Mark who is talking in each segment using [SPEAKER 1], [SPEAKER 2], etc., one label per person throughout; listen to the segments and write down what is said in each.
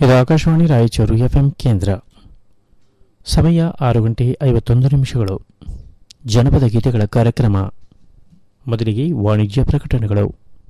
[SPEAKER 1] ಇದು ಆಕಾಶವಾಣಿ ರಾಯಚೂರು ಎಫ್ಎಂ ಕೇಂದ್ರ ಸಮಯ ಆರು ಗಂಟೆ ಐವತ್ತೊಂದು ನಿಮಿಷಗಳು ಜನಪದ ಗೀತೆಗಳ ಕಾರ್ಯಕ್ರಮ ಮೊದಲಿಗೆ ವಾಣಿಜ್ಯ ಪ್ರಕಟಣೆಗಳು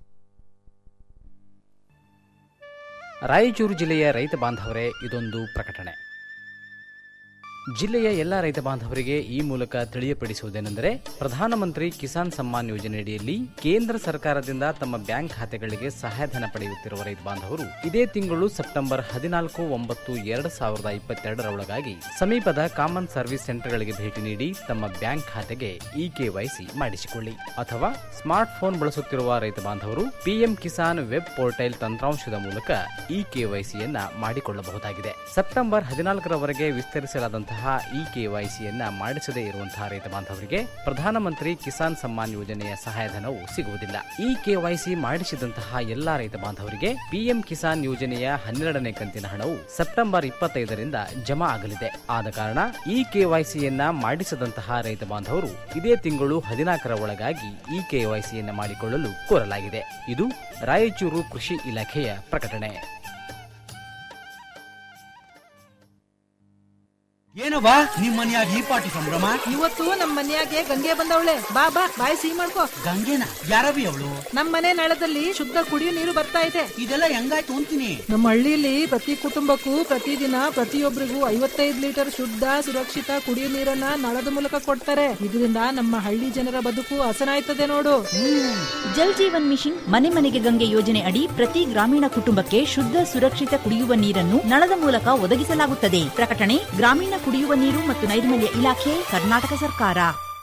[SPEAKER 2] ರಾಯಚೂರು ಜಿಲ್ಲೆಯ ರೈತ ಬಾಂಧವರೇ ಇದೊಂದು ಪ್ರಕಟಣೆ ಜಿಲ್ಲೆಯ ಎಲ್ಲ ರೈತ ಬಾಂಧವರಿಗೆ ಈ ಮೂಲಕ ತಿಳಿಯಪಡಿಸುವುದೇನೆಂದರೆ ಪ್ರಧಾನಮಂತ್ರಿ ಕಿಸಾನ್ ಸಮ್ಮಾನ್ ಯೋಜನೆಯಡಿಯಲ್ಲಿ ಕೇಂದ್ರ ಸರ್ಕಾರದಿಂದ ತಮ್ಮ ಬ್ಯಾಂಕ್ ಖಾತೆಗಳಿಗೆ ಸಹಾಯಧನ ಪಡೆಯುತ್ತಿರುವ ರೈತ ಬಾಂಧವರು ಇದೇ ತಿಂಗಳು ಸೆಪ್ಟೆಂಬರ್ ಹದಿನಾಲ್ಕು ಒಂಬತ್ತು ಎರಡು ಸಾವಿರದ ಇಪ್ಪತ್ತೆರಡರ ಒಳಗಾಗಿ ಸಮೀಪದ ಕಾಮನ್ ಸರ್ವಿಸ್ ಸೆಂಟರ್ಗಳಿಗೆ ಭೇಟಿ ನೀಡಿ ತಮ್ಮ ಬ್ಯಾಂಕ್ ಖಾತೆಗೆ ಇ ಕೆವೈಸಿ ಮಾಡಿಸಿಕೊಳ್ಳಿ ಅಥವಾ ಸ್ಮಾರ್ಟ್ ಫೋನ್ ಬಳಸುತ್ತಿರುವ ರೈತ ಬಾಂಧವರು ಪಿಎಂ ಕಿಸಾನ್ ವೆಬ್ ಪೋರ್ಟಲ್ ತಂತ್ರಾಂಶದ ಮೂಲಕ ಇ ಕೆವೈಸಿಯನ್ನ ಮಾಡಿಕೊಳ್ಳಬಹುದಾಗಿದೆ ಸೆಪ್ಟೆಂಬರ್ ಹದಿನಾಲ್ಕರವರೆಗೆ ವಿಸ್ತರಿಸಲಾದಂತಹ ಇ ಕೆವೈಸಿಯನ್ನ ಮಾಡಿಸದೇ ಇರುವಂತಹ ರೈತ ಬಾಂಧವರಿಗೆ ಪ್ರಧಾನಮಂತ್ರಿ ಕಿಸಾನ್ ಸಮ್ಮಾನ್ ಯೋಜನೆಯ ಸಹಾಯಧನವು ಸಿಗುವುದಿಲ್ಲ ಇ ಕೆವೈಸಿ ಮಾಡಿಸಿದಂತಹ ಎಲ್ಲಾ ರೈತ ಬಾಂಧವರಿಗೆ ಪಿಎಂ ಕಿಸಾನ್ ಯೋಜನೆಯ ಹನ್ನೆರಡನೇ ಕಂತಿನ ಹಣವು ಸೆಪ್ಟೆಂಬರ್ ಇಪ್ಪತ್ತೈದರಿಂದ ಜಮಾ ಆಗಲಿದೆ ಆದ ಕಾರಣ ಇ ಕೆವೈಸಿಯನ್ನ ಮಾಡಿಸದಂತಹ ರೈತ ಬಾಂಧವರು ಇದೇ ತಿಂಗಳು ಹದಿನಾಲ್ಕರ ಒಳಗಾಗಿ ಇ ಕೆವೈಸಿಯನ್ನ ಮಾಡಿಕೊಳ್ಳಲು ಕೋರಲಾಗಿದೆ ಇದು ರಾಯಚೂರು ಕೃಷಿ ಇಲಾಖೆಯ ಪ್ರಕಟಣೆ
[SPEAKER 3] ಏನವ್ವ ನಿಮ್ ಮನ್ಯಾಗ ಈ ಪಾಟಿ ಸಂಭ್ರಮ
[SPEAKER 4] ಇವತ್ತು ನಮ್ ಮನ್ಯಾಗೆ ಗಂಗೆ ಬಂದವಳೆ ಬಾ ಬಾ ಬಾಯಿ ಸಿಹಿ ಮಾಡ್ಕೋ
[SPEAKER 3] ಗಂಗೆನ ಯಾರವಿ ಅವಳು
[SPEAKER 4] ನಮ್ ಮನೆ ನಳದಲ್ಲಿ ಶುದ್ಧ ಕುಡಿಯೋ ನೀರು ಬರ್ತಾ ಇದೆ
[SPEAKER 3] ಇದೆಲ್ಲ ಹೆಂಗಾಯ್ತು ಅಂತೀನಿ
[SPEAKER 4] ನಮ್ಮ ಹಳ್ಳಿಲಿ ಪ್ರತಿ ಕುಟುಂಬಕ್ಕೂ ಪ್ರತಿದಿನ ಪ್ರತಿಯೊಬ್ಬರಿಗೂ ಐವತ್ತೈದು ಲೀಟರ್ ಶುದ್ಧ ಸುರಕ್ಷಿತ ಕುಡಿಯೋ ನೀರನ್ನ ನಳದ ಮೂಲಕ ಕೊಡ್ತಾರೆ ಇದರಿಂದ ನಮ್ಮ ಹಳ್ಳಿ ಜನರ ಬದುಕು ಹಸನಾಯ್ತದೆ ನೋಡು
[SPEAKER 5] ಜಲ್ ಜೀವನ್ ಮಿಷನ್ ಮನೆ ಮನೆಗೆ ಗಂಗೆ ಯೋಜನೆ ಅಡಿ ಪ್ರತಿ ಗ್ರಾಮೀಣ ಕುಟುಂಬಕ್ಕೆ ಶುದ್ಧ ಸುರಕ್ಷಿತ ಕುಡಿಯುವ ನೀರನ್ನು ನಳದ ಮೂಲಕ ಒದಗಿಸಲಾಗುತ್ತದೆ ಪ್ರಕಟಣೆ ಗ್ರಾಮೀಣ ಕುಡಿಯುವ ನೀರು ಮತ್ತು ನೈರ್ಮಲ್ಯ ಇಲಾಖೆ ಕರ್ನಾಟಕ ಸರ್ಕಾರ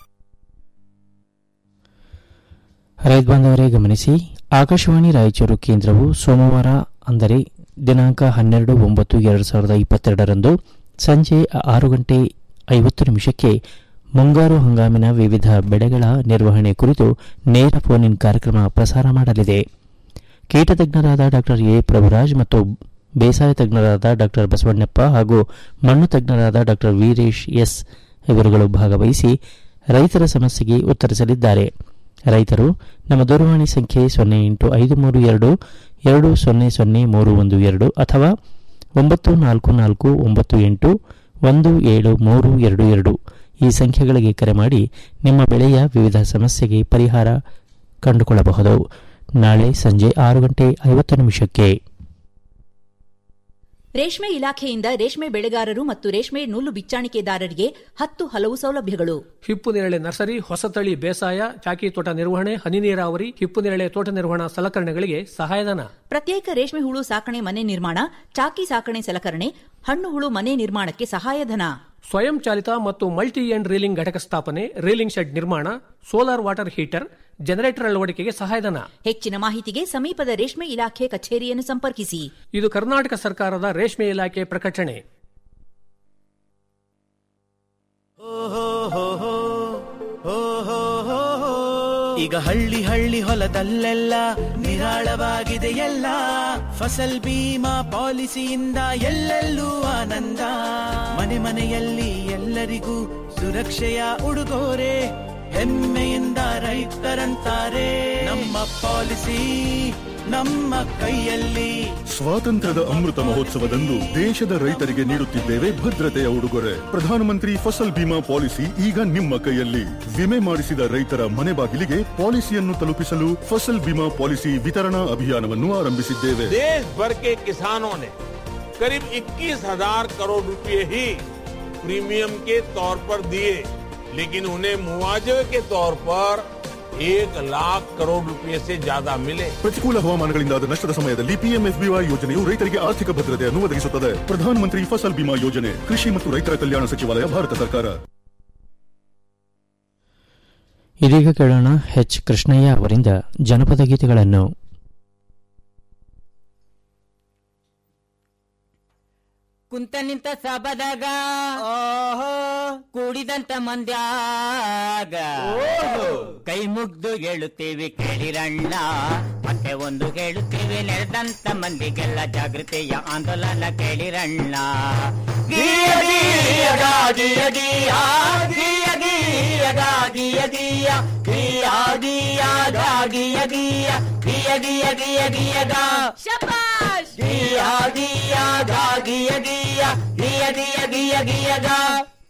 [SPEAKER 1] ರೈತ ಬಾಂಧವರೇ ಗಮನಿಸಿ ಆಕಾಶವಾಣಿ ರಾಯಚೂರು ಕೇಂದ್ರವು ಸೋಮವಾರ ಅಂದರೆ ದಿನಾಂಕ ಹನ್ನೆರಡು ಒಂಬತ್ತು ಎರಡು ಸಾವಿರದ ಇಪ್ಪತ್ತೆರಡರಂದು ಸಂಜೆ ಆರು ಗಂಟೆ ಐವತ್ತು ನಿಮಿಷಕ್ಕೆ ಮುಂಗಾರು ಹಂಗಾಮಿನ ವಿವಿಧ ಬೆಳೆಗಳ ನಿರ್ವಹಣೆ ಕುರಿತು ನೇರ ಫೋನ್ ಇನ್ ಕಾರ್ಯಕ್ರಮ ಪ್ರಸಾರ ಮಾಡಲಿದೆ ಕೀಟತಜ್ಞರಾದ ಡಾಕ್ಟರ್ ಎ ಪ್ರಭುರಾಜ್ ಮತ್ತು ಬೇಸಾಯ ತಜ್ಞರಾದ ಡಾಕ್ಟರ್ ಬಸವಣ್ಣಪ್ಪ ಹಾಗೂ ಮಣ್ಣು ತಜ್ಞರಾದ ಡಾಕ್ಟರ್ ವೀರೇಶ್ ಎಸ್ ಇವರುಗಳು ಭಾಗವಹಿಸಿ ರೈತರ ಸಮಸ್ಯೆಗೆ ಉತ್ತರಿಸಲಿದ್ದಾರೆ ರೈತರು ನಮ್ಮ ದೂರವಾಣಿ ಸಂಖ್ಯೆ ಸೊನ್ನೆ ಎಂಟು ಐದು ಮೂರು ಎರಡು ಎರಡು ಸೊನ್ನೆ ಸೊನ್ನೆ ಮೂರು ಒಂದು ಎರಡು ಅಥವಾ ಒಂಬತ್ತು ನಾಲ್ಕು ನಾಲ್ಕು ಒಂಬತ್ತು ಎಂಟು ಒಂದು ಏಳು ಮೂರು ಎರಡು ಎರಡು ಈ ಸಂಖ್ಯೆಗಳಿಗೆ ಕರೆ ಮಾಡಿ ನಿಮ್ಮ ಬೆಳೆಯ ವಿವಿಧ ಸಮಸ್ಯೆಗೆ ಪರಿಹಾರ ಕಂಡುಕೊಳ್ಳಬಹುದು ನಾಳೆ ಸಂಜೆ ಆರು ಗಂಟೆ ಐವತ್ತು ನಿಮಿಷಕ್ಕೆ
[SPEAKER 5] ರೇಷ್ಮೆ ಇಲಾಖೆಯಿಂದ ರೇಷ್ಮೆ ಬೆಳೆಗಾರರು ಮತ್ತು ರೇಷ್ಮೆ ನೂಲು ಬಿಚ್ಚಾಣಿಕೆದಾರರಿಗೆ ಹತ್ತು ಹಲವು ಸೌಲಭ್ಯಗಳು
[SPEAKER 6] ಹಿಪ್ಪು ನೇರಳೆ ನರ್ಸರಿ ಹೊಸತಳಿ ಬೇಸಾಯ ಚಾಕಿ ತೋಟ ನಿರ್ವಹಣೆ ಹನಿ ನೀರಾವರಿ ಹಿಪ್ಪು ನೇರಳೆ ತೋಟ ನಿರ್ವಹಣಾ ಸಲಕರಣೆಗಳಿಗೆ ಸಹಾಯಧನ
[SPEAKER 5] ಪ್ರತ್ಯೇಕ ರೇಷ್ಮೆ ಹುಳು ಸಾಕಣೆ ಮನೆ ನಿರ್ಮಾಣ ಚಾಕಿ ಸಾಕಣೆ ಸಲಕರಣೆ ಹಣ್ಣು ಹುಳು ಮನೆ ನಿರ್ಮಾಣಕ್ಕೆ ಸಹಾಯಧನ
[SPEAKER 6] ಸ್ವಯಂ ಚಾಲಿತ ಮತ್ತು ಮಲ್ಟಿ ಎಂಡ್ ರೀಲಿಂಗ್ ಘಟಕ ಸ್ಥಾಪನೆ ರೀಲಿಂಗ್ ಶೆಡ್ ನಿರ್ಮಾಣ ಸೋಲಾರ್ ವಾಟರ್ ಹೀಟರ್ ಜನರೇಟರ್ ಅಳವಡಿಕೆಗೆ ಸಹಾಯಧನ
[SPEAKER 5] ಹೆಚ್ಚಿನ ಮಾಹಿತಿಗೆ ಸಮೀಪದ ರೇಷ್ಮೆ ಇಲಾಖೆ ಕಚೇರಿಯನ್ನು ಸಂಪರ್ಕಿಸಿ
[SPEAKER 6] ಇದು ಕರ್ನಾಟಕ ಸರ್ಕಾರದ ರೇಷ್ಮೆ ಇಲಾಖೆ ಪ್ರಕಟಣೆ
[SPEAKER 3] ಈಗ ಹಳ್ಳಿ ಹಳ್ಳಿ ಹೊಲದಲ್ಲೆಲ್ಲ ನಿರಾಳವಾಗಿದೆ ಎಲ್ಲ ಫಸಲ್ ಬೀಮಾ ಪಾಲಿಸಿಯಿಂದ ಎಲ್ಲೆಲ್ಲೂ ಆನಂದ ಮನೆ ಮನೆಯಲ್ಲಿ ಎಲ್ಲರಿಗೂ ಸುರಕ್ಷೆಯ ಉಡುಗೊರೆ ಹೆಮ್ಮೆಯಿಂದ ರೈತರಂತಾರೆ ನಮ್ಮ ಪಾಲಿಸಿ ನಮ್ಮ ಕೈಯಲ್ಲಿ
[SPEAKER 7] ಸ್ವಾತಂತ್ರ್ಯದ ಅಮೃತ ಮಹೋತ್ಸವದಂದು ದೇಶದ ರೈತರಿಗೆ ನೀಡುತ್ತಿದ್ದೇವೆ ಭದ್ರತೆಯ ಉಡುಗೊರೆ ಪ್ರಧಾನಮಂತ್ರಿ ಫಸಲ್ ಬಿಮಾ ಪಾಲಿಸಿ ಈಗ ನಿಮ್ಮ ಕೈಯಲ್ಲಿ ವಿಮೆ ಮಾಡಿಸಿದ ರೈತರ ಮನೆ ಬಾಗಿಲಿಗೆ ಪಾಲಿಸಿಯನ್ನು ತಲುಪಿಸಲು ಫಸಲ್ ಬಿಮಾ ಪಾಲಿಸಿ ವಿತರಣಾ ಅಭಿಯಾನವನ್ನು ಆರಂಭಿಸಿದ್ದೇವೆ
[SPEAKER 8] देश भर के किसानों ने करीब 21,000 करोड़ रुपए ही प्रीमियम के तौर पर दिए लेकिन उन्हें मुआवजे के तौर पर एक लाख करोड़ रुपए से ज्यादा मिले
[SPEAKER 7] ಪ್ರತಿಕೂಲ ಹವಾಮಾನಗಳಿಂದಾದ ನಷ್ಟದ ಸಮಯದಲ್ಲಿ ಪಿಎಂಎಫ್ಬಿವೈ ಯೋಜನೆಯು ರೈತರಿಗೆ ಆರ್ಥಿಕ ಭದ್ರತೆಯನ್ನು ಒದಗಿಸುತ್ತದೆ ಪ್ರಧಾನಮಂತ್ರಿ ಫಸಲ್ ಬಿಮಾ ಯೋಜನೆ ಕೃಷಿ ಮತ್ತು ರೈತರ ಕಲ್ಯಾಣ ಸಚಿವಾಲಯ ಭಾರತ ಸರ್ಕಾರ
[SPEAKER 1] ಇದೀಗ ಕೇಳೋಣ ಎಚ್ ಕೃಷ್ಣಯ್ಯ ಅವರಿಂದ ಜನಪದ ಗೀತೆಗಳನ್ನು
[SPEAKER 9] ಕುಂತ ನಿಂತ ಸಬದಾಗ ಓಹೋ ಕೂಡಿದಂತ ಮಂದ್ಯಾಗ ಕೈ ಮುಗ್ದು ಹೇಳುತ್ತೇವೆ ಕೇಳಿರಣ್ಣ ಮತ್ತೆ ಒಂದು ಹೇಳುತ್ತೇವೆ ನೆರೆದಂತ ಮಂದಿಗೆಲ್ಲ ಜಾಗೃತಿಯ ಆಂದೋಲನ ಕೇಳಿರಣ್ಣ ಗೀಯ ಗೀಯ ಗಾ ಗೀಯ ಗೀಯ ಗೀಯ ಗೀಯ ಗಾ ಗೀಯ ಗೀಯ ಗೀಯ ಗೀಯ ಗಾ ಗೀಯ ಗೀಯ ಗೀಯ ಗೀಯ ಗೀಯ ಗೀಯ ಗಾ
[SPEAKER 5] ಶಬಾಷ್
[SPEAKER 9] ಗೀಯ ಗೀಯ ಗಾ ಗೀಯ ಗೀಯ ಗೀಯ ಗೀಯ ಗೀಯ ಗೀಯ ಗಾ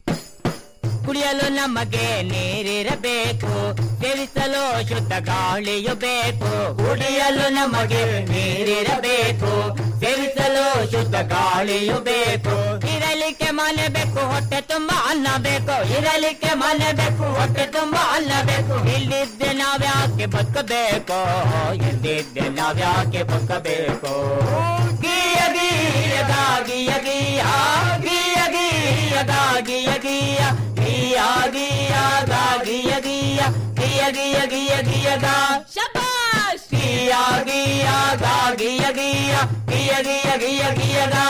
[SPEAKER 9] ಕುಡಿಯಲು ನಮಗೆ ನೀರಿರಬೇಕು ಸೇವಿಸಲು ಶುದ್ಧ ಗಾಳಿಯು ಬೇಕು ಕುಡಿಯಲು ನಮಗೆ ನೀರಿರಬೇಕು ಸೇವಿಸಲು ಶುದ್ಧ ಗಾಳಿಯು ಬೇಕು ಇರಲಿಕ್ಕೆ ಮನೆ ಬೇಕು ಹೊಟ್ಟೆ ತುಂಬ ಅನ್ನ ಬೇಕು ಇರಲಿಕ್ಕೆ ಮನೆ ಬೇಕು ಹೊಟ್ಟೆ ತುಂಬ ಅನ್ನ ಬೇಕು ಇಲ್ಲಿದ್ದೆ ನಾವ್ಯಾಕೆ ಬದುಕಬೇಕು ಎಲ್ಲಿದ್ದೆ ನಾವ್ಯಾಕೆ ಬದುಕಬೇಕು ಗೀಯ ಗೀಯ ಗಾ ಗೀಯ ಗೀಯ ಗೀಯ ಗೀಯ ಗಾ ಗೀಯ ಗೀಯ ಗೀಯ ಗೀಯ ಗಾ ಗೀಯ ಗೀಯ ಗೀಯ ಗೀಯ ಗೀಯ ಗೀಯ ಗಾ ಶಬಾಷ್ ಗೀಯ ಗೀಯ ಗಾ ಗೀಯ ಗೀಯ ಗೀಯ ಗೀಯ ಗೀಯ ಗೀಯ ಗಾ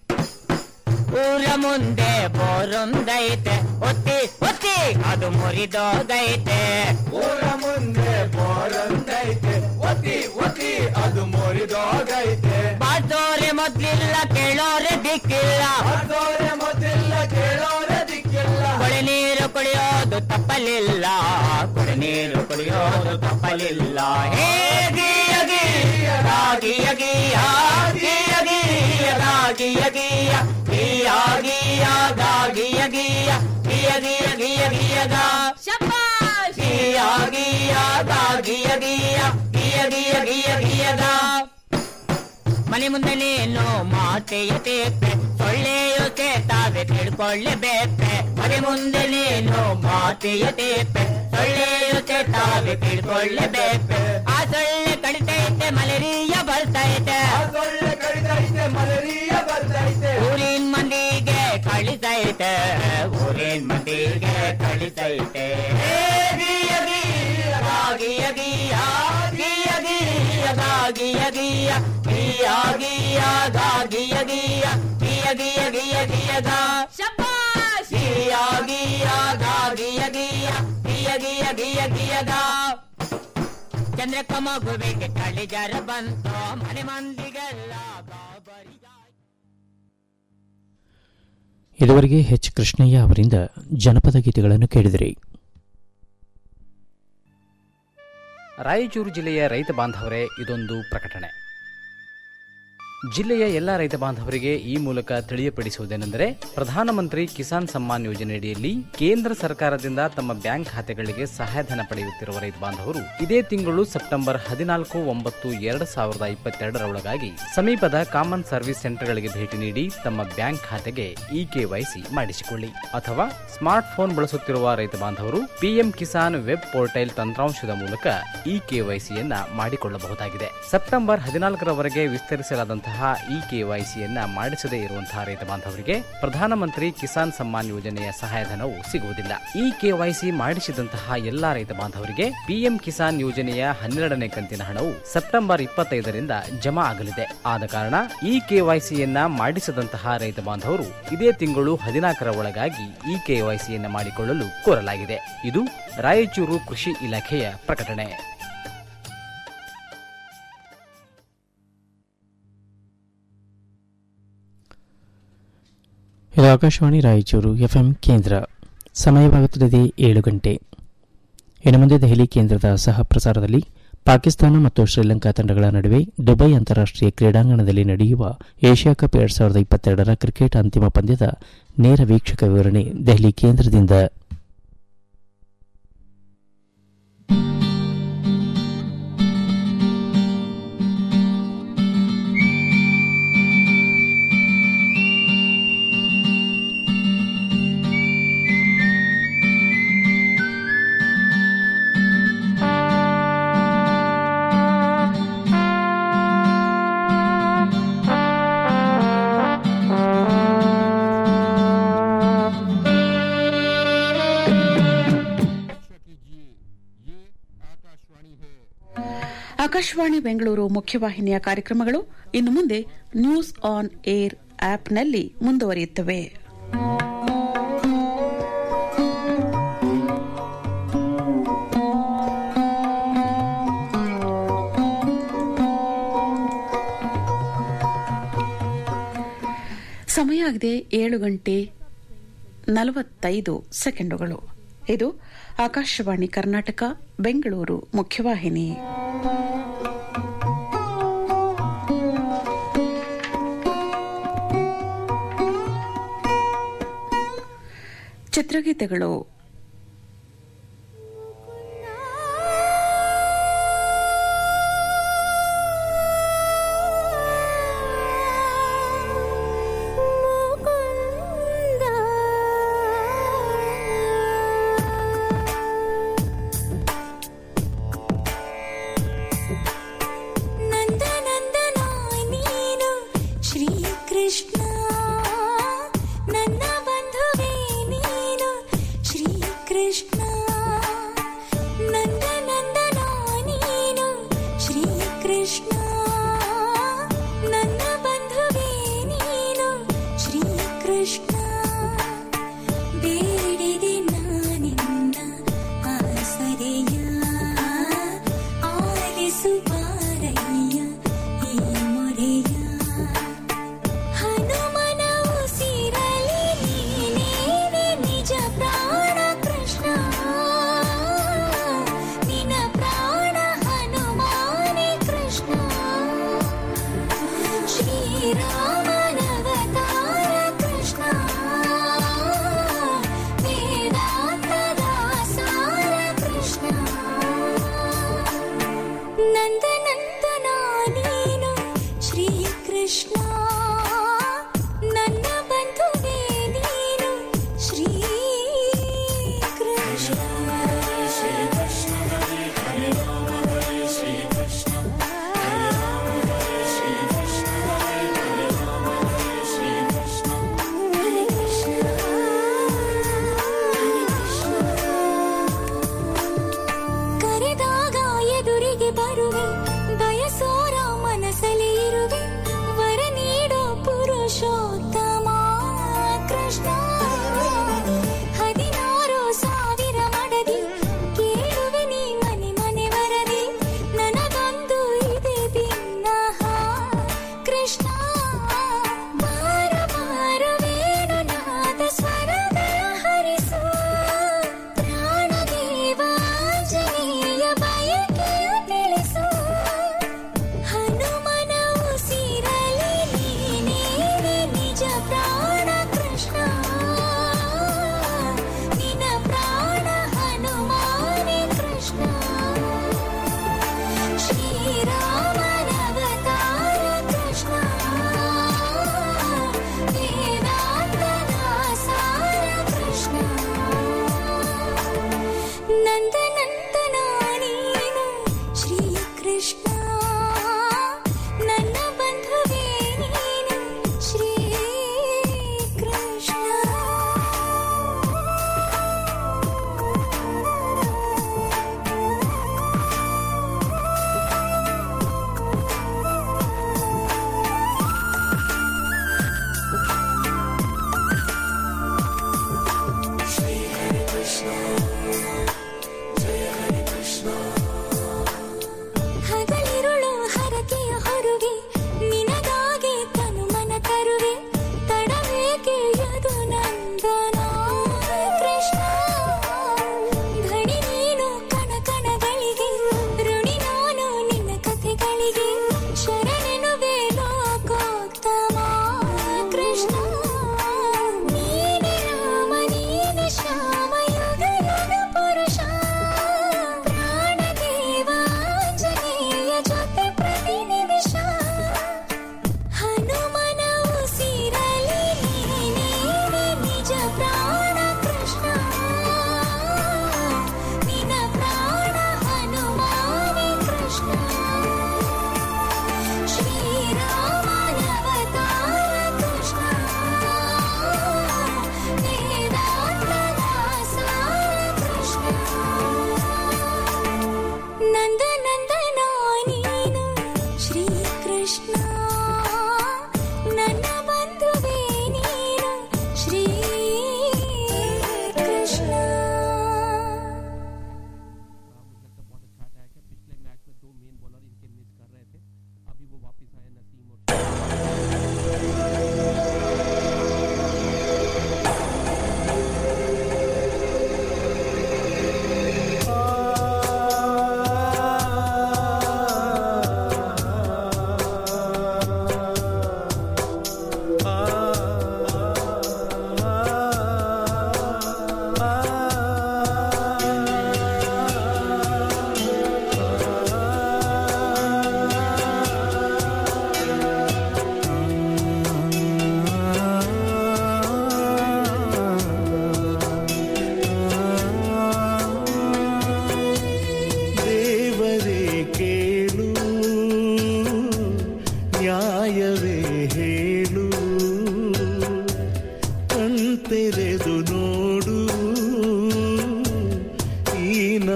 [SPEAKER 9] ಊರ ಮುಂದೆ ಬೋರೊಂದೈತೆ ಒತ್ತಿ ಒತ್ತಿ ಅದು ಮುರಿದೋಗೈತೆ ಊರ ಮುಂದೆ ಬೋರೊಂದೈತೆ ಒತ್ತಿ ಒತ್ತಿ ಅದು ಮುರಿದೋಗೈತೆ ಬಾರ್ದೋರೆ ಮೊದ್ಲಿಲ್ಲ ಕೇಳೋರೆ ದಿಕ್ಕಿಲ್ಲ ಬಾರ್ದೋರೆ ಮೊದ್ಲಿಲ್ಲ ಕೇಳೋರೆ ದಿಕ್ಕಿಲ್ಲ ಕೊಳೆ ನೀರು ಕುಡಿಯೋದು ತಪ್ಪಲಿಲ್ಲ ಕೊಳೆ ನೀರು ಕುಡಿಯೋದು ತಪ್ಪಲಿಲ್ಲ ಹೇ ಗೀಯ ಗೀಯ ಗಾ ಗೀಯ ಗೀಯ ಗೀಯ ಗೀಯ ಗಾ ಗೀಯ ಗೀಯ ಗೀಯ ಗೀಯ ಗಾ ಗೀಯ ಗೀಯ ಗೀಯ ಗೀಯ ಗೀಯ ಗೀಯ ಗಾ ಶಬಾಷ್ ಗೀಯ ಗೀಯ ಗಾ ಗೀಯ ಗೀಯ ಗೀಯ ಗೀಯ ಗೀಯ ಗೀಯ ಗಾ ಮನೆ ಮುಂದೆ ನೀನು ಮಾತೆಯ ತೇಪೆ ಸೊಳ್ಳೆಯು ಸೇತಾವೆ ತಿಳ್ಕೊಳ್ಳೇಬೇಕೆ ಮನೆ ಮುಂದೆ ನೀನು ಮಾತೆಯ ತೇಪೆ ಸೊಳ್ಳೆಯು ಸೇತಾವೆ ತಿಳ್ಕೊಳ್ಳೇಬೇಕೆ ಆ ಸೊಳ್ಳೆ ಕಡಿತೈತೆ ಮಲೇರಿಯಾ ಬರ್ತೈತೆ ಸೊಳ್ಳೆ ಕಡಿತೈತೆ ಮಲೇರಿಯಾ ಬರ್ತೈತೆ ಊರಿನ ಮಂದಿಗೆ ಕಳಿತೈತೆ ಊರಿನ ಮಂದಿಗೆ ಕಳಿತೈತೆ ಗೀಯ ಗೀಯ ಗಾ ಗೀಯ ಗೀಯ ಗೀಯ ಗೀಯ ಗಾ ಗೀಯ ಗೀಯ ಗೀಯ ಗೀಯ ಗಾ ಗೀಯ ಗೀಯ ಗೀಯ ಗೀಯ ಗೀಯ ಗೀಯ ಗಾ ಶಬಾಷ್ ಗೀಯ ಗೀಯ ಗಾ ಗೀಯ ಗೀಯ ಗೀಯ ಗೀಯ ಗೀಯ ಗೀಯ ಗಾ ಚಂದ್ರಕ್ಕ ಮಗುವಿಗೆ ಕಳಿ ಜರ ಬಂತು ಮನೆ ಮಂದಿಗೆಲ್ಲ ಗಾಬರಿಯಾಯ್ತು
[SPEAKER 1] ಇದುವರೆಗೆ ಎಚ್ ಕೃಷ್ಣಯ್ಯ ಅವರಿಂದ ಜನಪದ ಗೀತೆಗಳನ್ನು ಕೇಳಿದಿರಿ
[SPEAKER 2] ರಾಯಚೂರು ಜಿಲ್ಲೆಯ ರೈತ ಬಾಂಧವರೇ ಇದೊಂದು ಪ್ರಕಟಣೆ ಜಿಲ್ಲೆಯ ಎಲ್ಲ ರೈತ ಬಾಂಧವರಿಗೆ ಈ ಮೂಲಕ ತಿಳಿಯಪಡಿಸುವುದೇನೆಂದರೆ ಪ್ರಧಾನಮಂತ್ರಿ ಕಿಸಾನ್ ಸಮ್ಮಾನ್ ಯೋಜನೆಯಡಿಯಲ್ಲಿ ಕೇಂದ್ರ ಸರ್ಕಾರದಿಂದ ತಮ್ಮ ಬ್ಯಾಂಕ್ ಖಾತೆಗಳಿಗೆ ಸಹಾಯಧನ ಪಡೆಯುತ್ತಿರುವ ರೈತ ಬಾಂಧವರು ಇದೇ ತಿಂಗಳು ಸೆಪ್ಟೆಂಬರ್ ಹದಿನಾಲ್ಕು ಒಂಬತ್ತು ಎರಡು ಸಾವಿರದ ಇಪ್ಪತ್ತೆರಡರ ಒಳಗಾಗಿ ಸಮೀಪದ ಕಾಮನ್ ಸರ್ವಿಸ್ ಸೆಂಟರ್ಗಳಿಗೆ ಭೇಟಿ ನೀಡಿ ತಮ್ಮ ಬ್ಯಾಂಕ್ ಖಾತೆಗೆ ಇ ಕೆವೈಸಿ ಮಾಡಿಸಿಕೊಳ್ಳಿ ಅಥವಾ ಸ್ಮಾರ್ಟ್ ಫೋನ್ ಬಳಸುತ್ತಿರುವ ರೈತ ಬಾಂಧವರು ಪಿಎಂ ಕಿಸಾನ್ ವೆಬ್ ಪೋರ್ಟಲ್ ತಂತ್ರಾಂಶದ ಮೂಲಕ ಇ ಕೆವೈಸಿಯನ್ನ ಮಾಡಿಕೊಳ್ಳಬಹುದಾಗಿದೆ ಸೆಪ್ಟೆಂಬರ್ ಹದಿನಾಲ್ಕರವರೆಗೆ ವಿಸ್ತರಿಸಲಾದಂತಹ ಇ ಕೆವೈಸಿಯನ್ನ ಮಾಡಿಸದೇ ಇರುವಂತಹ ರೈತ ಬಾಂಧವರಿಗೆ ಪ್ರಧಾನಮಂತ್ರಿ ಕಿಸಾನ್ ಸಮ್ಮಾನ್ ಯೋಜನೆಯ ಸಹಾಯಧನವು ಸಿಗುವುದಿಲ್ಲ ಇ ಕೆವೈಸಿ ಮಾಡಿಸಿದಂತಹ ಎಲ್ಲಾ ರೈತ ಬಾಂಧವರಿಗೆ ಪಿಎಂ ಕಿಸಾನ್ ಯೋಜನೆಯ ಹನ್ನೆರಡನೇ ಕಂತಿನ ಹಣವು ಸೆಪ್ಟೆಂಬರ್ ಇಪ್ಪತ್ತೈದರಿಂದ ಜಮಾ ಆಗಲಿದೆ ಆದ ಕಾರಣ ಇ ಕೆವೈಸಿಯನ್ನ ಮಾಡಿಸದಂತಹ ರೈತ ಬಾಂಧವರು ಇದೇ ತಿಂಗಳು ಹದಿನಾಲ್ಕರ ಒಳಗಾಗಿ ಇ ಕೆವೈಸಿಯನ್ನ ಮಾಡಿಕೊಳ್ಳಲು ಕೋರಲಾಗಿದೆ ಇದು ರಾಯಚೂರು ಕೃಷಿ ಇಲಾಖೆಯ ಪ್ರಕಟಣೆ
[SPEAKER 1] ಇದು ಆಕಾಶವಾಣಿ ರಾಯಚೂರು ಎಫ್ಎಂ ಕೇಂದ್ರ ಸಮಯವಾಗುತ್ತದೆ ಏಳು ಗಂಟೆ ಇನ್ನು ಮುಂದೆ ದೆಹಲಿ ಕೇಂದ್ರದ ಸಹ ಪ್ರಸಾರದಲ್ಲಿ ಪಾಕಿಸ್ತಾನ ಮತ್ತು ಶ್ರೀಲಂಕಾ ತಂಡಗಳ ನಡುವೆ ದುಬೈ ಅಂತಾರಾಷ್ಟೀಯ ಕ್ರೀಡಾಂಗಣದಲ್ಲಿ ನಡೆಯುವ ಏಷ್ಯಾ ಕಪ್ ಎರಡ್ ಸಾವಿರದ ಇಪ್ಪತ್ತೆರಡರ ಕ್ರಿಕೆಟ್ ಅಂತಿಮ ಪಂದ್ಯದ ನೇರ ವೀಕ್ಷಕ ವಿವರಣೆ ದೆಹಲಿ ಕೇಂದ್ರದಿಂದ
[SPEAKER 10] ಆಕಾಶವಾಣಿ ಬೆಂಗಳೂರು ಮುಖ್ಯವಾಹಿನಿಯ ಕಾರ್ಯಕ್ರಮಗಳು ಇನ್ನು ಮುಂದೆ ನ್ಯೂಸ್ ಆನ್ ಏರ್ ಆಪ್ನಲ್ಲಿ ಮುಂದುವರಿಯುತ್ತವೆ ಸಮಯ ಆಗಿದೆ ಏಳು ಗಂಟೆ ನಲವತ್ತೈದು ಸೆಕೆಂಡುಗಳು ಇದು ಆಕಾಶವಾಣಿ ಕರ್ನಾಟಕ ಬೆಂಗಳೂರು ಮುಖ್ಯವಾಹಿನಿ ಚಿತ್ರಗೀತೆಗಳು
[SPEAKER 11] ನಂದ ನಂದನ ನೀನು ಶ್ರೀಕೃಷ್ಣ ನನ್ನ ಬಂಧುವೇ ನೀನು ಶ್ರೀಕೃಷ್ಣ ನಂದ ನಂದನ ನೀನು ಶ್ರೀಕೃಷ್ಣ ನನ್ನ ಬಂಧುವೇ ನೀನು ಶ್ರೀಕೃಷ್ಣ ಬೇಡಿದೆ ನಾನಿನ್ನ ಆಸರೆಯ ಆಲಿಸು ಬಾರಯ್ಯ ಈ ಮೊರೆಯ ಹನುಮನ ಉಸಿರಲಿ ನೀನೇನೆ ನಿಜ ಪ್ರಾಣ ಕೃಷ್ಣ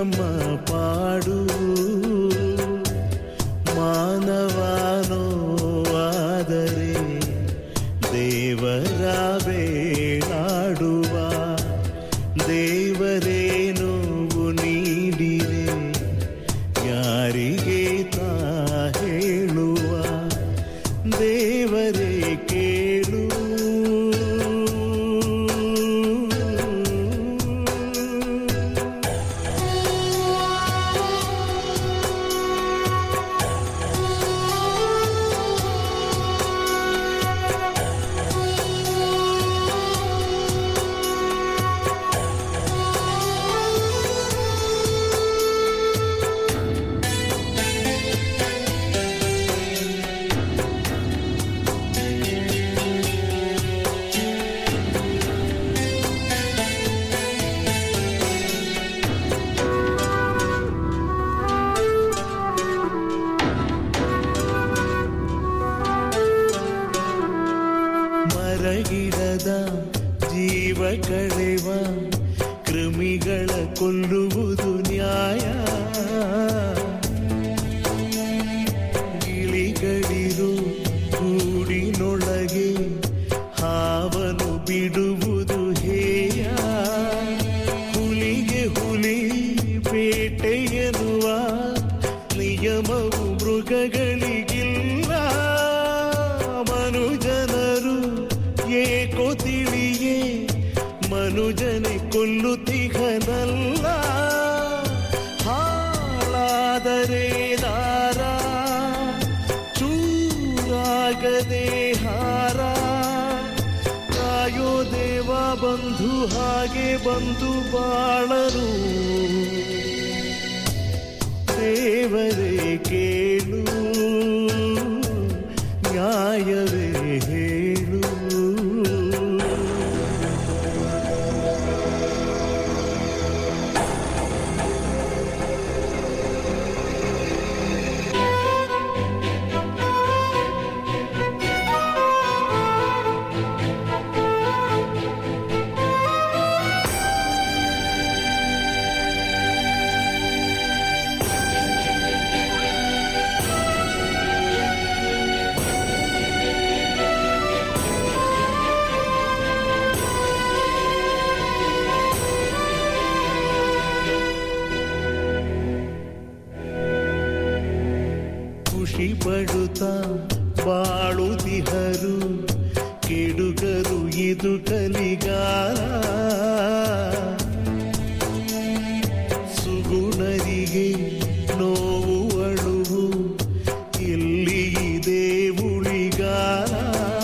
[SPEAKER 12] ನಮ್ಮ ಪಾಡು ಮಾನವಾನೋ ಆದರೆ ದೇವರ ಬೇಡಾಡುವ ದೇವರೇನು ನೀಡಿರೆ ಯಾರಿಗೆ ತಾ ಹೇಳುವ ದೇವರೇ ಕೇಳು ಮರಗಿಡದ ಜೀವ ಕಳೆವ ಕೃಮಿಗಳ ಕೊಲ್ಲುವುದು ನ್ಯಾಯ ಗಿಳಿಗಳಿರು ಗೂಡಿನೊಳಗೆ ಹಾವನು ಬಿಡುವುದು ಹೇಯ ಹುಲಿಗೆ ಹುಲಿ ಬೇಟೆಯನ್ನುವ ನಿಯಮವು ಮೃಗಗಳಿಗಿಲ್ಲ ಮನುಜನರು ಏಕೋ ತಿಳಿಯೇ ಮನುಜನೆ ಕೊಲ್ಲುತ್ತಿಗನಲ್ಲ ಹಾಳಾದರೆ ದಾರ ಚೂರಾಗದೆ ಹಾರ ಕಾಯೋ ದೇವ ಬಂಧು ಹಾಗೆ ಬಂದು ಬಾಳರು ದೇವರೇ ಕೇಳು ನ್ಯಾಯವೇ ಹೇಳು ಖುಷಿ ಪಡುತ್ತಾ ಬಾಳುದಿಹರು ಕೆಡುಗರು ಇದು ಕಲಿಗಾಲ ಸುಗುಣರಿಗೆ ನೋವು ಅಳುವು ಇಲ್ಲಿ ಇದೆ ಉಳಿಗಾಲ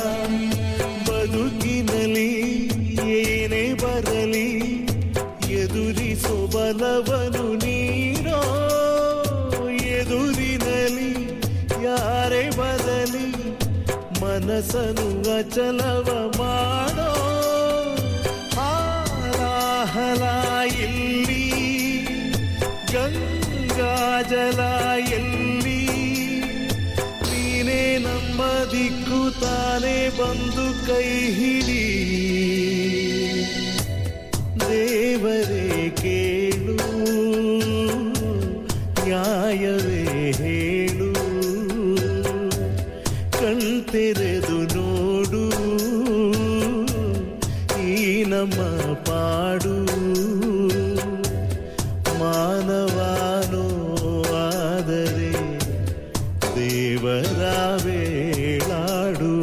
[SPEAKER 12] ಬದುಕಿನಲ್ಲಿ ಏನೇ ಬರಲಿ ಎದುರಿಸೋ ಬಲವನು ನೀಡೋ ಎದುರಿನಲ್ಲಿ ಯಾರೇ ಬರಲಿ ಮನಸ್ಸನು ಅಚಲವ ಮಾಡೋ ಹಾಲಾಹಲ ಇಲ್ಲಿ ಗಂಗಾಜಲ ಎಲ್ಲಿ ನೀನೇ ನಮ್ಮ ದಿಕ್ಕು ತಾನೇ ಬಂದು ಕೈ ಹಿಡಿ ದೇವರೇ ಕೇಳು ನ್ಯಾಯವೇ ಹೇಳು ಕಣ್ತೆರೆದು ನೋಡು ಈ ನಮ್ಮ ಪಾಡು ಮಾನವಾನೋ ಆದರೆ ದೇವರ ಬೇಳಾಡುವ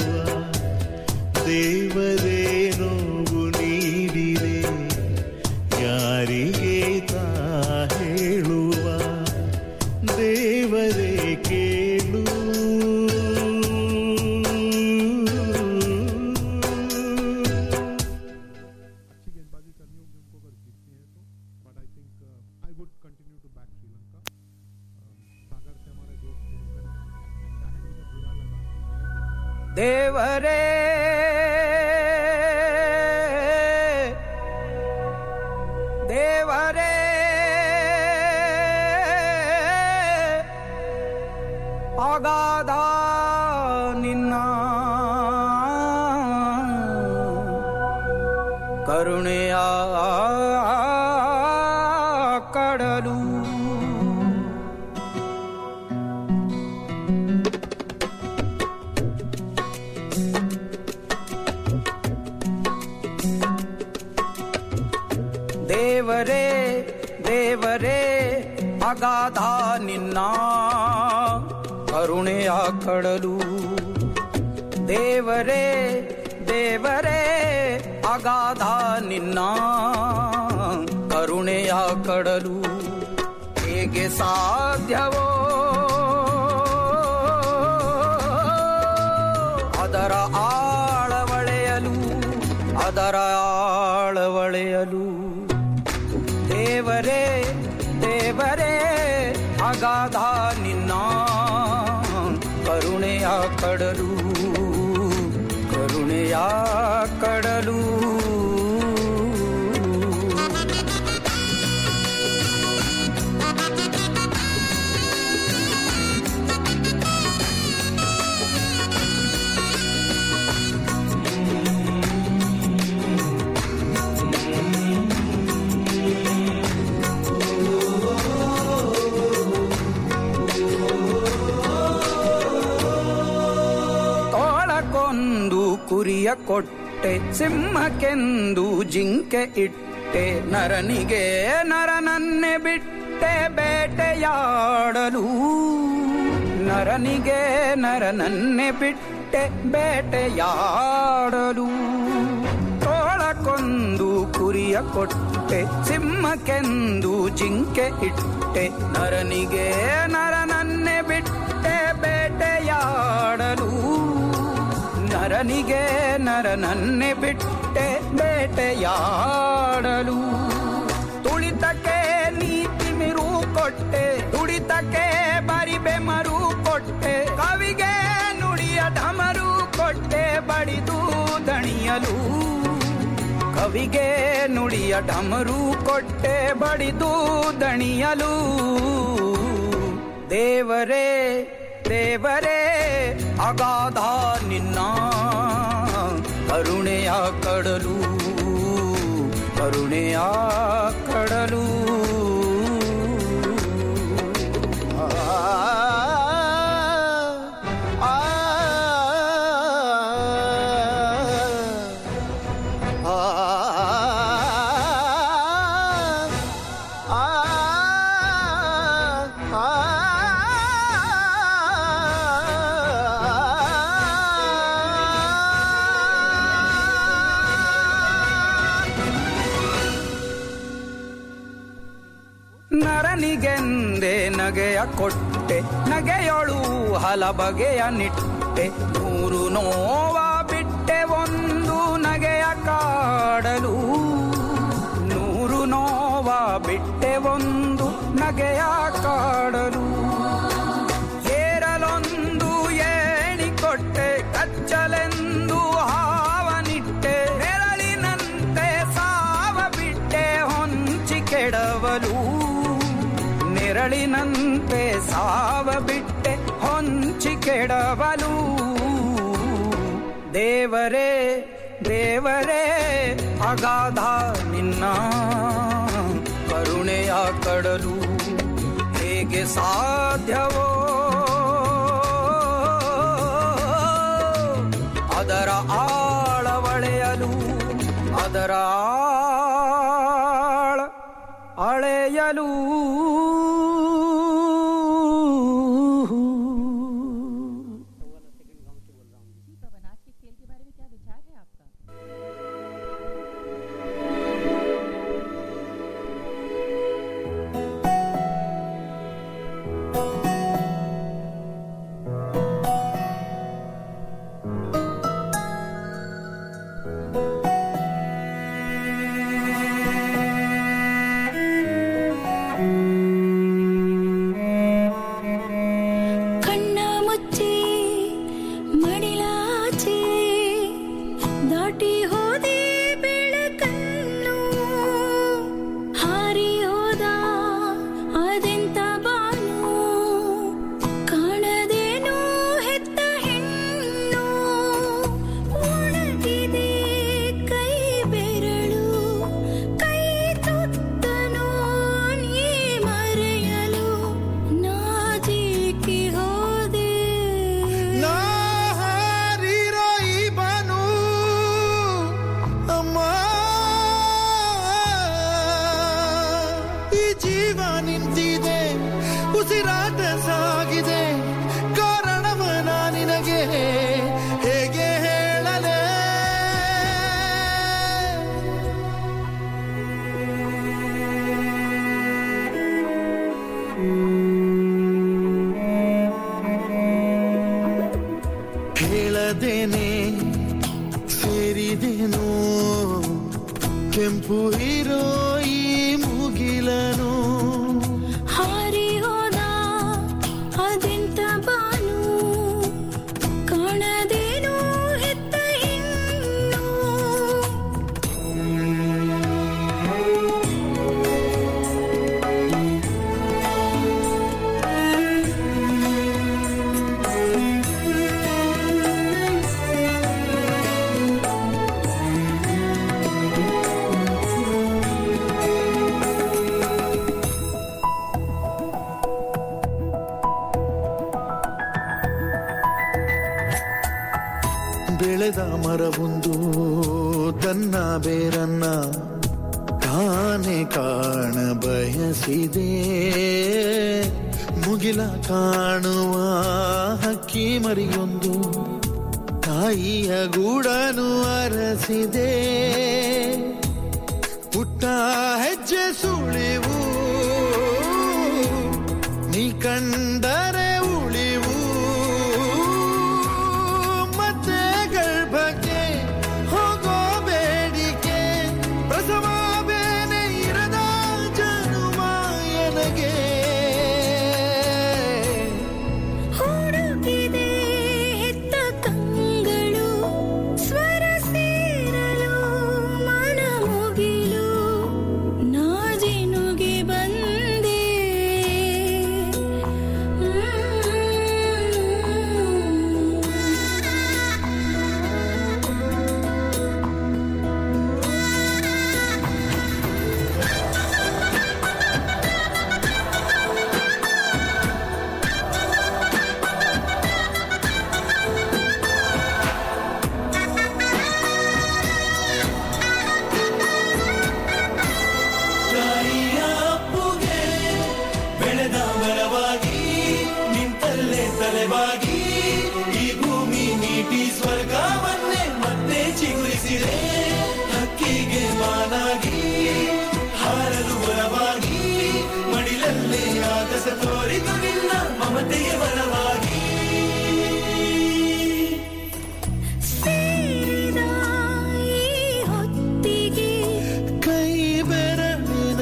[SPEAKER 12] ದೇವರೇ ನೋವು ನೀಡಿರೆ ಯಾರಿಗೆ ತಾ ಹೇಳುವ ದೇವರೇ ಕೇಳು
[SPEAKER 13] ದೇವರೇ ದೇವರೇ ಅಗಾಧ ನಿನ್ನ ಕರುಣೆಯ ಕಡಲು ದೇವರೇ ದೇವರೇ ಅಗಾಧ ನಿನ್ನ ಕರುಣೆಯ ಕಡಲು ದೇವರೇ ದೇವರೇ ಅಗಾಧ ನಿನ್ನ ಕರುಣೆಯ ಕಡಲು ಹೇಗೆ ಸಾಧ್ಯವೋ ಅದರ ಆಳವಳೆಯಲು ಅದರ ಆಳವಳೆಯಲು ದೇವರೇ ದೇವರೇ ಅಗಾಧ ನಿನ್ನ ಕರುಣೆಯ ಕಡಲು ಕರುಣೆಯ ಕಡಲು ತೋಳಕೊಂದು ಕುರಿಯ ಕೊಟ್ಟೆ ಸಿಂಹಕ್ಕೆಂದು ಜಿಂಕೆ ಇಟ್ಟೆ ನರನಿಗೆ ನರನನ್ನೆ ಬಿಟ್ಟೆ ಬೇಟೆಯಾಡಲು ನರನಿಗೆ ನರನನ್ನೆ ಬಿಟ್ಟೆ ಬೇಟೆಯಾಡಲು ತೋಳಕೊಂದು ಕುರಿಯ ಕೊಟ್ಟೆ ಸಿಂಹಕ್ಕೆಂದು ಜಿಂಕೆ ಇಟ್ಟೆ ನರನಿಗೆ ನರನನ್ನೆ ಬಿಟ್ಟೆ ಬೇಟೆಯಾಡಲು ನರನಿಗೆ ನರನನ್ನೆ ಬಿಟ್ಟೆ ಬೇಟೆಯಾಡಲು ತುಳಿತಕ್ಕೆ ನೀತಿ ಮಿರು ಕೊಟ್ಟೆ ತುಳಿತಕ್ಕೆ ಬರಿಬೆ ಮರು ಕೊಟ್ಟೆ ಕವಿಗೆ ನುಡಿಯ ಢಮರು ಕೊಟ್ಟೆ ಬಡಿದು ದಣಿಯಲು ಕವಿಗೆ ನುಡಿಯ ಢಮರು ಕೊಟ್ಟೆ ಬಡಿದು ದಣಿಯಲು ದೇವರೇ ದೇವರೇ ಅಗಾಧ ನಿನ್ನ ಕರುಣೆಯ ಕಡಲು ಕರುಣೆಯ ಕಡಲು ಆ, ಆ, ಆ, ಆ, ನರನಿಗೆಂದೆ ನಗೆಯ ಕೊಟ್ಟೆ ನಗೆಯೊಳು ಹಲ ಬಗೆಯ ನಿಟ್ಟೆ ನೂರು ನೋವ ಬಿಟ್ಟೆ ಒಂದು ನಗೆಯ ಕಾಡಲು ನೂರು ನೋವ ಬಿಟ್ಟೆ ಒಂದು ನಗೆಯ ಕಾಡಲು ಏರಲೊಂದು ಏಣಿ ಕೊಟ್ಟೆ ಕಚ್ಚಲೆಂದು ಹಾವನಿಟ್ಟೆ ನೆರಳಿನಂತೆ ಸಾವ ಬಿಟ್ಟೆ ಹೊಂಚಿ ಕೆಡವಲು ನೆರಳಿನಂತೆ ಸಾವ ಬಿಟ್ಟೆ ಹೊಂಚಿ ಕೆಡವಲು ದೇವರೇ ದೇವರೇ ಅಗಾಧ ನಿನ್ನ ಕರುಣೆಯ ಕಡಲು ಹೇಗೆ ಸಾಧ್ಯವೋ ಅದರ ಆಳವಳೆಯಲು ಅದರ ಆಳ ಅಳೆಯಲು
[SPEAKER 12] ತಿಳಿಯದೇನೆ ಸೇರಿದೆನು ಕೆಂಪು ಇರೋ ಈ ಮುಗಿಲನು
[SPEAKER 11] ಹಾರಿ ಹೋದ ಅದೆಂತ ಬಾನು ಕಾಣದೇನು ಹೆತ್ತ ಹೆಣ್ಣು
[SPEAKER 12] ಬೆಳೆದ ಮರವೊಂದು ತನ್ನ ಬೇರನ್ನ ತಾನೇ ಕಾಣ ಬಯಸಿದೆ ಮುಗಿಲ ಕಾಣುವ ಹಕ್ಕಿ ಮರಿಯೊಂದು ತಾಯಿಯ ಗೂಡನು ಅರಸಿದೆ ಪುಟ್ಟ ಹೆಜ್ಜೆ ಸುಳಿವು ನೀ ಕಂಡರೆ ಉಳಿವು ಮತ್ತೆ ಗರ್ಭಕ್ಕೆ ಹೋಗೋ ಬೇಡಿಕೆ ಪ್ರಸವ ಬೇನೆ ಇರದ ಜನುಮ ಎನಗೆ
[SPEAKER 11] ಹುಡುಕಿದೆ ಹೆತ್ತ ಕಂಗಳು ಸ್ವರ ಸೇರಲು ಮನ ಮುಗಿಲು ನಾಜಿನುಗೆ ಬಂದೆ
[SPEAKER 3] ತಾಯಿಯ ಅಪ್ಪುಗೆ ಬೆಳೆದ ಮರವಾಗಿ ನಿಂತಲ್ಲೇ ತಲೆವಾಗಿ ಈ ಭೂಮಿ ನೀಟಿ ಸ್ವರ್ಗವನ್ನೇ ಮತ್ತೆ ಚಿಗುರಿಸಿದೆ ಹಕ್ಕಿಗೆ ಮಾನಾಗಿ ಹಾರಲು ಬಲವಾಗಿ ಮಡಿಲಲ್ಲೇ ಆಗಸ ತೋರಿತು ನಿನ್ನ ಮಮತೆಯ ಬಲವಾಗಿ
[SPEAKER 11] ಸೇರಿದ ಈ ಹೊತ್ತಿಗೆ
[SPEAKER 12] ಕೈ ಬೆರಳಿನ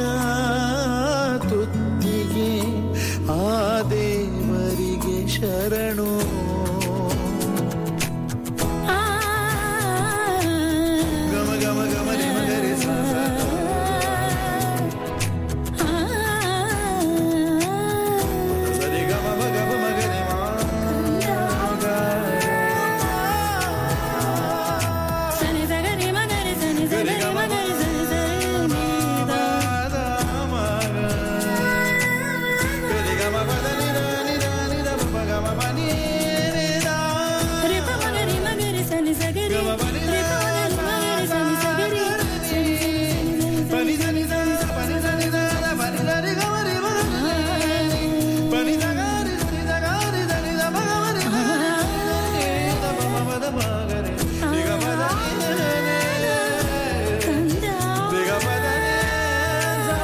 [SPEAKER 12] ತುತ್ತಿಗೆ ಆ ದೇವರಿಗೆ ಶರಣು ಗಮ ಗಮ ಗಮ ನಿಮ ಗರಿ ಸ ಸ ಗ. ಸರಿ ಗಮ ಮ ಗಮ ಮ ಗರಿ ಮ ಗ.
[SPEAKER 11] ಸನಿ ಸಗರಿ ಮಗರಿ ಸನಿ ಸಗರಿ ಮಗರಿ ಸನಿ ಸರಿ ನೀದ.
[SPEAKER 12] ಗರಿ ಗಮ ಪದ ನಿ ದ ನಿ ದ ನಿ ದ ಮ ಪ ಗಮ ಮ ನಿ ನಿ ದ.
[SPEAKER 11] ರಿಪ ಮಗರಿ ಮಗರಿ ಸನಿ ಸಗರಿ ರಿಪ ಮಗರಿ ಮಗರಿ ಸನಿ ಸಗರಿ ಸನಿ ಸನಿ ಸನಿ ಸನಿ
[SPEAKER 12] ಪನಿ ದ ನಿ ದ ಸ ಪನಿ ದ ನಿ ದ ದ ಪನಿ ದ ರಿ ಗಮ ರಿ ಮ ಗ ರಿ. ಪನಿ ದ ಗ ರಿ ದ ನಿ ದ ಗ ರಿ ದ ನಿ ದ ಮ ಗ ಮ ರಿ ಮ ರಿ ದ ಮ ಮ ಮ ದ ಮ ಗ ರಿ. ರಿ ಗ ಮ ದ ನಿ ದ ನಿ ದ ರಿ ಗ ಮ ದ ನಿ ದ.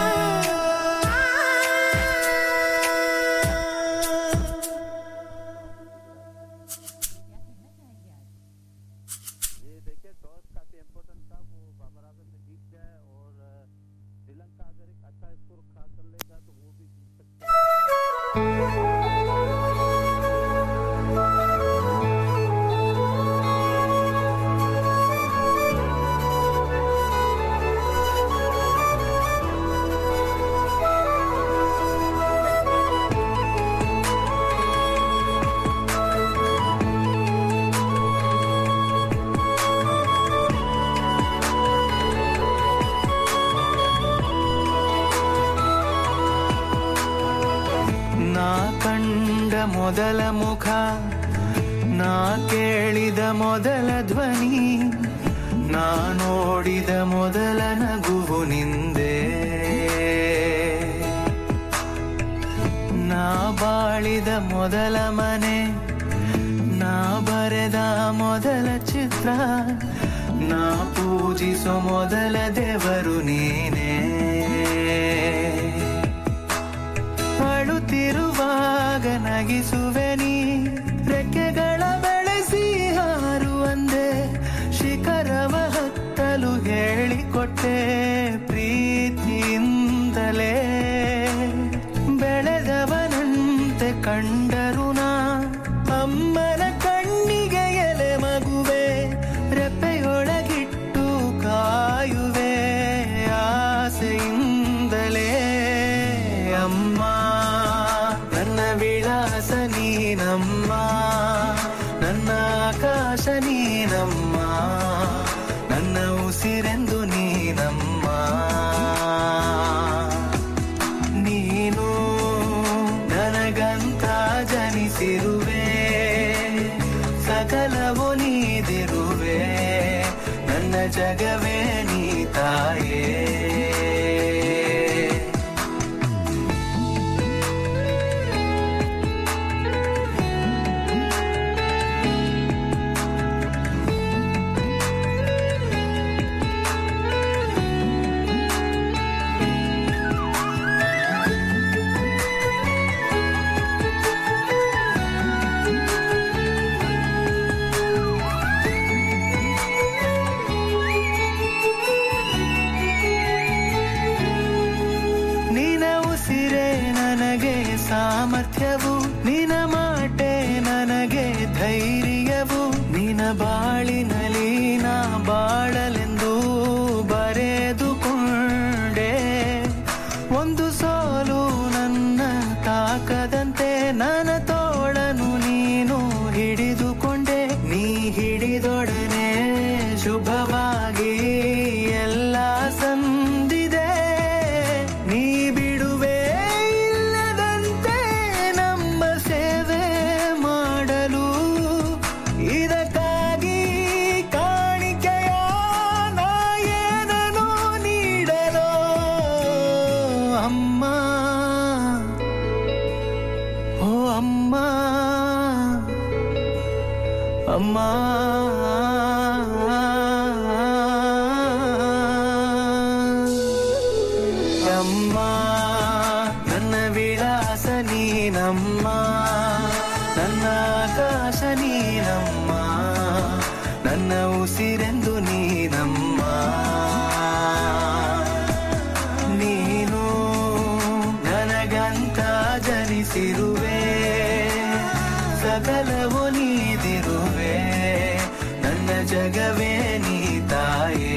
[SPEAKER 3] ನಾ ಕಂಡ ಮೊದಲ ಮುಖ ನಾ ಕೇಳಿದ ಮೊದಲ ಧ್ವನಿ ನಾ ನೋಡಿದ ಮೊದಲ ನಗುವು ನಿಂದೆ ನಾ ಬಾಳಿದ ಮೊದಲ ಮನೆ ನಾ ಬರೆದ ಮೊದಲ ಚಿತ್ರ ನಾ ಪೂಜಿಸೋ ಮೊದಲ ದೇವರು ನೀನೇ ಅಳುತ್ತಿರುವಾಗ ನಗಿಸುವೆ ನೀ ರೆಕ್ಕೆಗಳ ಬೆಳೆಸಿ ಹಾರಿ ಜಗವೇ ನೀ ತಾಯೇ ನಿನ ಉಸಿರೇ ನನಗೆ ಸಾಮರ್ಥ್ಯವು ನಿನ ಮಾಟೆ ನನಗೆ ಧೈರ್ಯವು ನಿನ ಬಾಳಿನಲ್ಲಿ ನಾ ಬಾಳಲೆಂದು ಬರೆದುಕೊಂಡೆ ಒಂದು ಸೋಲು ನನ್ನ ತಾಕದಂತೆ ನನ್ನ ತೋಳನು ನೀನು ಹಿಡಿದುಕೊಂಡೆ ನೀ ಹಿಡಿದೊಡನೆ ಶುಭವಾಗಿ ಎಲ್ಲ ಸಂದಿದೆ ನೀ ಬಿಡುವೆ ಇಲ್ಲದಂತೆ ನಮ್ಮ ಸೇವೆ ಮಾಡಲು ಇದಕ್ಕಾಗಿ ಕಾಣಿಕೆಯ ನಾ ಏನನು ನೀಡಲು ಅಮ್ಮ ಓ ಅಮ್ಮ ಅಮ್ಮ ಅಮ್ಮ ನನ್ನ ವಿಳಾಸ ನೀನಮ್ಮ ನನ್ನ ಆಕಾಶ ನೀನಮ್ಮ ನನ್ನ ಉಸಿರೆಂದು ನೀನಮ್ಮ ನೀನು ನನಗಂತ ಜನಿಸಿರುವೆ ಸಕಲವು ನೀದಿರುವೆ ನನ್ನ ಜಗವೇ ನೀ ತಾಯೇ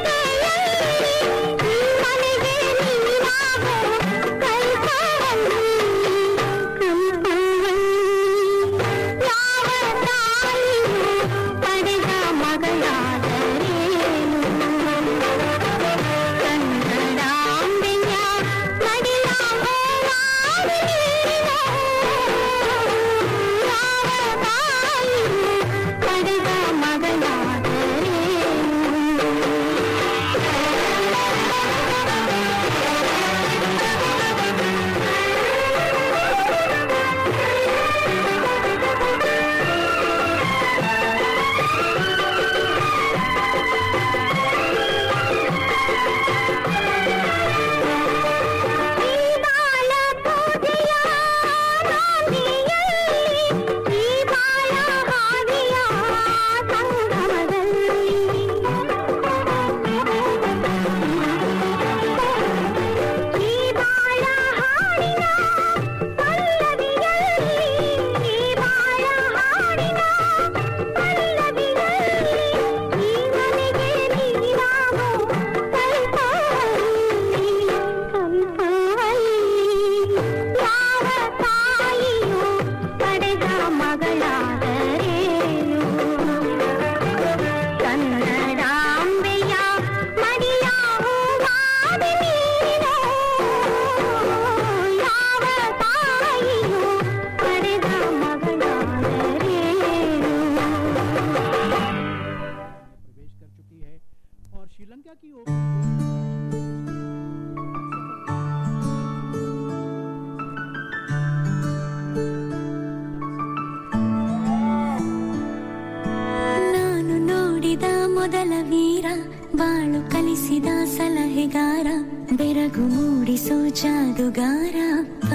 [SPEAKER 14] ನಾನು ನೋಡಿದ ಮೊದಲ ವೀರ ಬಾಳು ಕಲಿಸಿದ ಸಲಹೆಗಾರ ಬೆರಗು ಮೂಡಿಸೋ ಜಾದುಗಾರ ಅಪ್ಪ.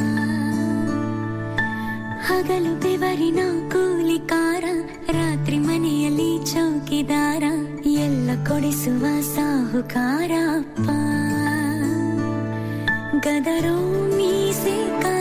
[SPEAKER 14] ಹಗಲು ಬೆವರಿನ ಕೂಲಿಕಾರ ರಾತ್ರಿ ಮನೆಯಲ್ಲಿ ಚೌಕಿದಾರ ಎಲ್ಲ ಕೊಡಿಸುವ ಸಾಹುಕಾರ ಅಪ್ಪ. ಗದರೋ ಮೀಸೆ